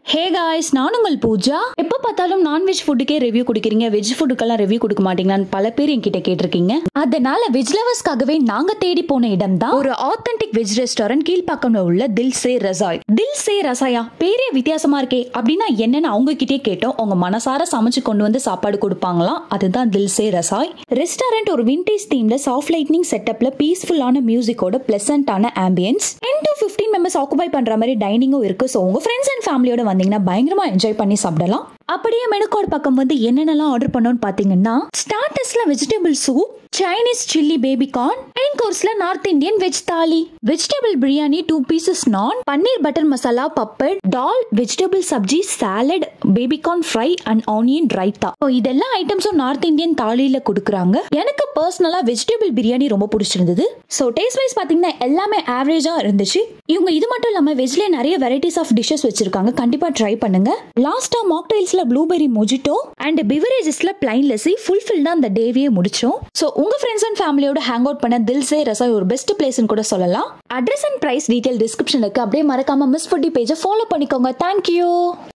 hey guys நான் உங்கள் பூஜா எப்போ பார்த்தாலும் நான்வெஜ் ஃபுட்டுக்கே ரிவ்யூ கொடுக்குறீங்க வெஜ் ஃபுட்டுக்கெல்லாம் ரிவ்யூ கொடுக்க மாட்டீங்களான்னு பல பேர் என்கிட்ட கேட்டிருக்கீங்க அதனால வெஜ் லவர்ஸ்க்காகவே நாங்க தேடி போன இடம் தான் ஒரு ஆத்தென்டிக் வெஜ் ரெஸ்டாரண்ட் கீழ்ப்பாக்கம்ல உள்ள தில் சே ரசாய் தில் சே ரசாயா பேரே வித்தியாசமா இருக்கே அப்படின்னா என்னன்னு அவங்க கிட்டே கேட்டோம் அவங்க மனசார சமைச்சு கொண்டு வந்து சாப்பாடு கொடுப்பாங்களாம் அதுதான் தில் சே ரசாய் ரெஸ்டாரண்ட் ஒரு விண்டேஜ் தீம்ல சாஃப்ட் லைட்னிங் செட்டப்ல பீஸ்ஃபுல்லான மியூசிக்கோட பிளசண்டான ambience ten to fifteen members occupy பண்ற மாதிரி டைனிங்கும் இருக்கு ஸோ உங்க ஃப்ரெண்ட்ஸ் அண்ட் ஃபேமிலியோட வந்தீங்கன்னா பயங்கரமா என்ஜாய் பண்ணி சாப்பிடலாம் அப்படியே மெனுகார்டு பக்கம் வந்து என்னென்னலாம் ஆர்டர் பண்ணோம்னு பாத்தீங்கன்னா ஸ்டார்டர்ஸ்ல vegetable soup Chinese chilli baby corn main கோர்ஸ்ல north Indian veg thali vegetable biryani two pieces naan paneer butter masala papad dal vegetable sabzi salad baby corn fry and onion raita so இதெல்லாம் ஐட்டம்ஸும் நார்த் இந்தியன் தாலியில கொடுக்குறாங்க எனக்கு பர்சனலா வெஜிடபிள் பிரியாணி ரொம்ப பிடிச்சிருந்தது ஸோ டேஸ்ட் வைஸ் பாத்தீங்கன்னா எல்லாமே ஆவரேஜா இருந்துச்சு இவங்க இது மட்டும் இல்லாம வெஜ்ல நிறைய வெரைட்டிஸ் ஆஃப் டிஷ்ஷஸ் வச்சிருக்காங்க கண்டிப்பா ட்ரை பண்ணுங்க லாஸ்டா மாக்டைல்ஸ்ல ப்ளூபெரி மொஜிட்டோ அண்ட் பிவரேஜஸ்ல பிளைன் லெசி ஃபுல்ஃபில்டா அந்த டேவியே முடிச்சோம் ஸோ உங்க ஃப்ரெண்ட்ஸ் அண்ட் ஃபேமிலியோட ஹேங் அவுட் பண்ண தில்சே ரசாய் ஒரு பெஸ்ட் பிளேஸ்னு கூட சொல்லலாம் address and price detail description இருக்கு அப்படியே மறக்காம மிஸ் ஃபுட்டி பேஜை ஃபாலோ பண்ணிக்கோங்க தேங்க்யூ